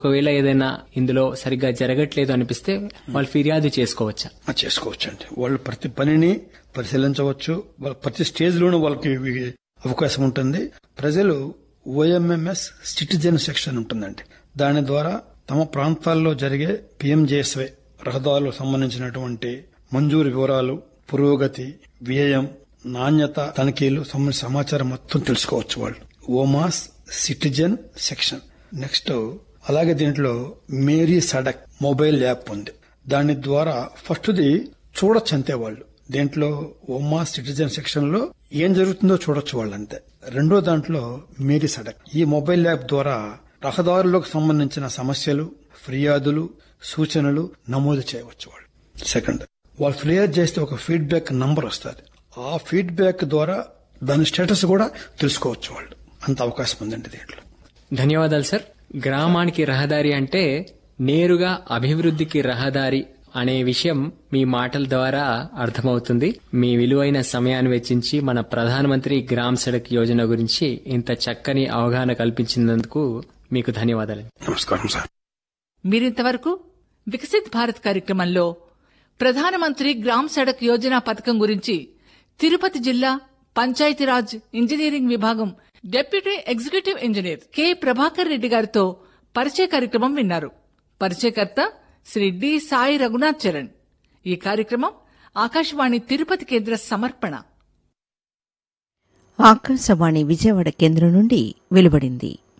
ఒకవేళ ఏదైనా ఇందులో సరిగ్గా జరగట్లేదు అనిపిస్తే వాళ్ళు ఫిర్యాదు చేసుకోవచ్చా ఆ, చేసుకోవచ్చండి వాళ్ళు ప్రతి పనిని పరిశీలించవచ్చు వాళ్ళ ప్రతి స్టేజ్ లోనూ వాళ్ళకి ఇవి అవకాశం ఉంటుంది ప్రజలు ఓఎంఎంఎస్ సిటిజన్ సెక్షన్ ఉంటుందండి దాని ద్వారా తమ ప్రాంతాల్లో జరిగే పిఎంజేఎస్వై రహదారులకు సంబంధించినటువంటి మంజూరు వివరాలు పురోగతి వ్యయం నాణ్యత తనిఖీలు సంబంధించిన సమాచారం మొత్తం తెలుసుకోవచ్చు వాళ్ళు ఓమాస్ సిటిజన్ సెక్షన్ నెక్స్ట్ అలాగే దీంట్లో మేరీ సడక్ మొబైల్ యాప్ ఉంది దాని ద్వారా ఫస్ట్ది చూడొచ్చు అంతే వాళ్ళు దీంట్లో ఓమా సిటిజన్ సెక్షన్ లో ఏం జరుగుతుందో చూడొచ్చు వాళ్ళు అంతే రెండో దాంట్లో మేరీ సడక్ ఈ మొబైల్ యాప్ ద్వారా రహదారులకు సంబంధించిన సమస్యలు ఫిర్యాదులు సూచనలు నమోదు చేయవచ్చు వాళ్ళు సెకండ్ వాళ్ళు ఫిర్యాదు చేస్తే ఒక ఫీడ్బ్యాక్ నంబర్ వస్తుంది ఆ ఫీడ్బ్యాక్ ద్వారా దాని స్టేటస్ కూడా తెలుసుకోవచ్చు వాళ్ళు అంత అవకాశం ఉందండి దీంట్లో ధన్యవాదాలు సార్ గ్రామానికి రహదారి అంటే నేరుగా అభివృద్ధికి రహదారి అనే విషయం మీ మాటల ద్వారా అర్థమవుతుంది మీ విలువైన సమయాన్ని వెచ్చించి మన ప్రధానమంత్రి గ్రామ్ సడక్ యోజన గురించి ఇంత చక్కని అవగాహన కల్పించినందుకు మీకు ధన్యవాదాలు నమస్కారం సార్ మీరింతవరకు వికసిత్ భారత్ కార్యక్రమంలో ప్రధానమంత్రి గ్రామ్ సడక్ యోజన పథకం గురించి తిరుపతి జిల్లా పంచాయతీరాజ్ ఇంజనీరింగ్ విభాగం deputy executive engineer K Prabhakar Reddy గారితో పరిచయ కార్యక్రమం విన్నారు పరిచయకర్త శ్రీ డి సాయి రఘునాథ్ చరణ్ ఈ కార్యక్రమం ఆకాశవాణి తిరుపతి కేంద్ర సమర్పణ ఆకాశవాణి విజయవాడ కేంద్రం నుండి వెలువడింది